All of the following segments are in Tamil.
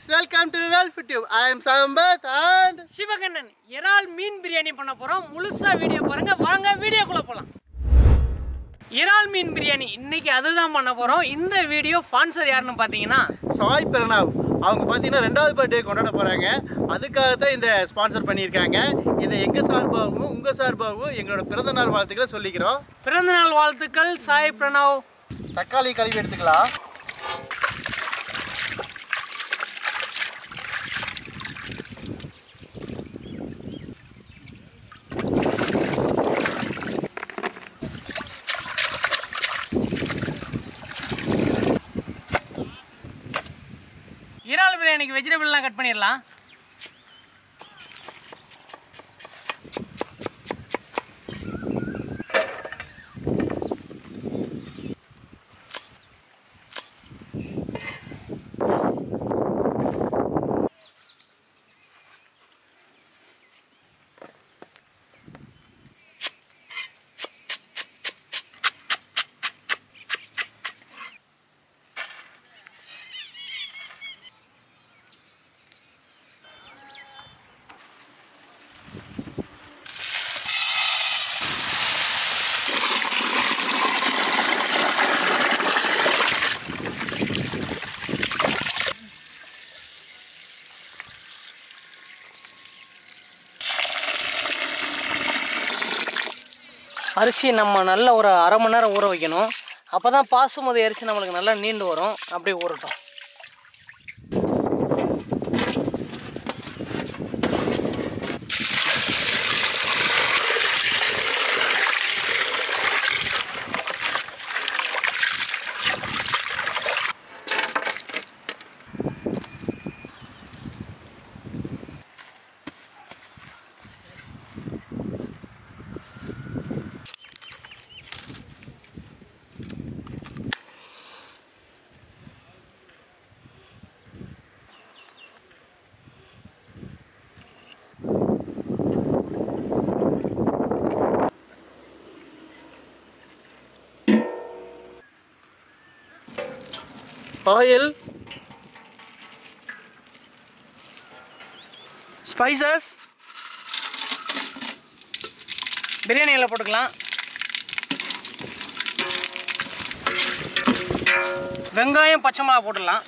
வெல்கம் டு வெல்ஃப் tube I am Sampath and Sivakannan இறால் மீன் பிரியாணி பண்ண போறோம் முழுசா வீடியோ பாருங்க வாங்க வீடியோக்குள்ள போலாம் இறால் மீன் பிரியாணி இன்னைக்கு அதுதான் பண்ண போறோம் இந்த வீடியோ ஸ்பான்சர் யாருன்னு பாத்தீங்கன்னா சாய் பிரணாவ் அவங்க பார்த்தீங்கன்னா ரெண்டாவது பர்த்டே கொண்டாட போகிறாங்க அதுக்காக தான் இந்த ஸ்பான்சர் பண்ணியிருக்காங்க இதை எங்கள் சார்பாகவும் உங்கள் சார்பாகவும் எங்களோட பிறந்த நாள் வாழ்த்துக்களை சொல்லிக்கிறோம் பிறந்தநாள் வாழ்த்துக்கள் சாய் பிரணவ் தக்காளி கழுவி எடுத்துக்கலாம் இறால் பிரியாணிக்கு வெஜிடபிள்லாம் கட் பண்ணிடலாம் அரிசி நம்ம நல்ல ஒரு அரை மணி நேரம் ஊற வைக்கணும் அப்போ தான் பாசுமதி அரிசி நம்மளுக்கு நல்லா நீண்டு வரும் அப்படியே ஊறட்டும் ஆயில் ஸ்பைசஸ் பிரியாணியில் போட்டுக்கலாம் வெங்காயம் பச்சை மிளகா போட்டுடலாம்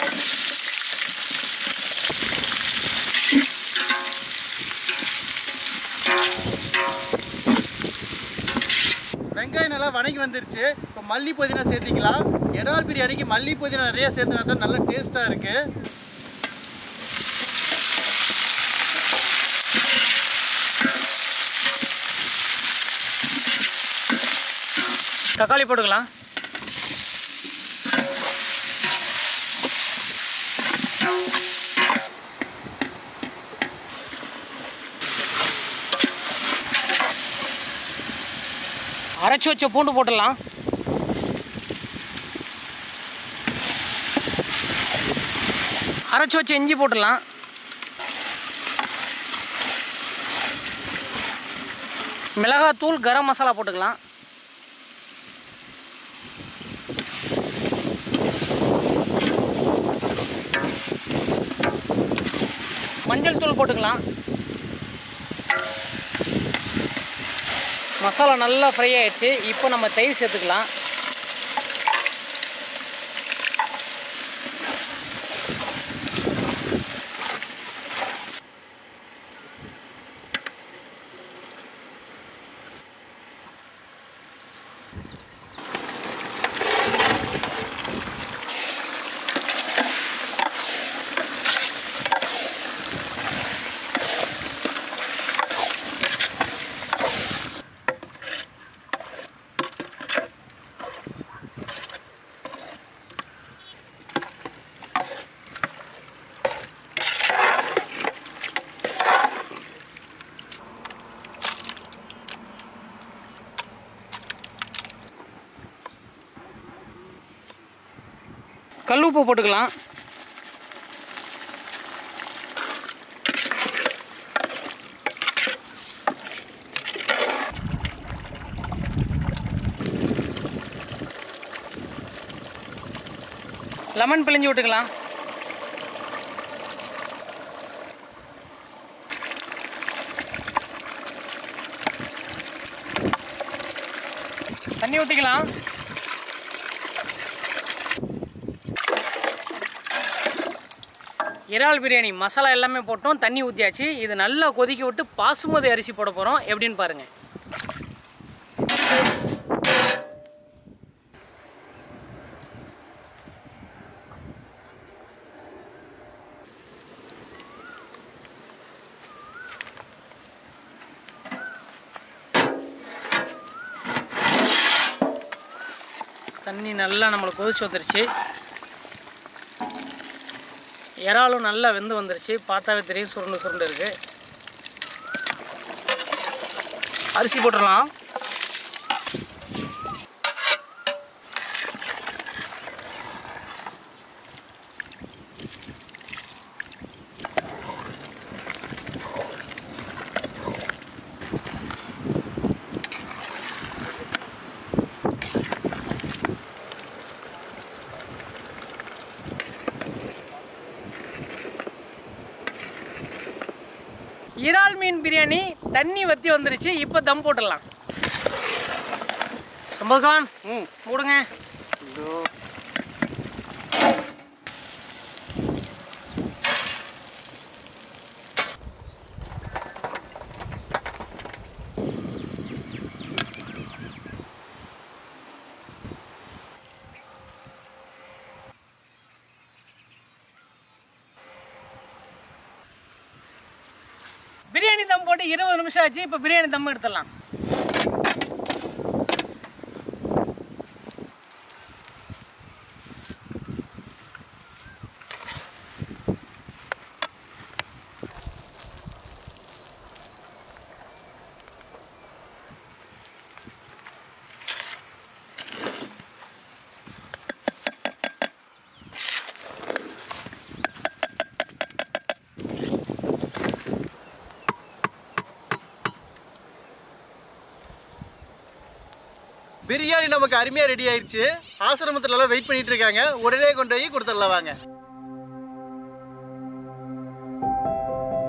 வெங்காயம் நல்லா வணங்கி வந்துருச்சு இப்போ மல்லி புதினா சேர்த்திக்கலாம் இறால் பிரியாணிக்கு மல்லி புதினா நிறைய சேர்த்துனா தான் நல்ல டேஸ்ட்டாக இருக்குது தக்காளி போட்டுக்கலாம் அரைச்சி வச்ச பூண்டு போட்டுடலாம் அரைச்சி வச்ச இஞ்சி போட்டுடலாம் மிளகாத்தூள் கரம் மசாலா போட்டுக்கலாம் மஞ்சள் தூள் போட்டுக்கலாம் மசாலா நல்லா ஃப்ரை ஆயிடுச்சு இப்போ நம்ம தயிர் சேர்த்துக்கலாம் கல் உப்பு போட்டுக்கலாம் லெமன் பிழிஞ்சு விட்டுக்கலாம் தண்ணி ஊற்றிக்கலாம் இறால் பிரியாணி மசாலா எல்லாமே போட்டோம் தண்ணி ஊற்றியாச்சு இது நல்லா கொதிக்க விட்டு பாசுமதி அரிசி போட போகிறோம் எப்படின்னு பாருங்கள் தண்ணி நல்லா நம்மளுக்கு கொதிச்சு வந்துருச்சு இறாலும் நல்லா வெந்து வந்துருச்சு பார்த்தாவே தெரியும் சுருண்டு சுருண்டு இருக்கு அரிசி போட்டுடலாம் இறால் மீன் பிரியாணி தண்ணி வத்தி வந்துருச்சு இப்போ தம் போட்டுடலாம் சம்பதுகான் ம் மூடுங்க இதோ பிரியாணி தம் போட்டு இருபது நிமிஷம் ஆச்சு இப்போ பிரியாணி தம் எடுத்துடலாம் பிரியாணி நமக்கு அருமையாக ரெடி ஆயிடுச்சு ஆசிரமத்துல எல்லாம் வெயிட் பண்ணிட்டு இருக்காங்க உடனே கொண்டு போய் கொடுத்துடலாம் வாங்க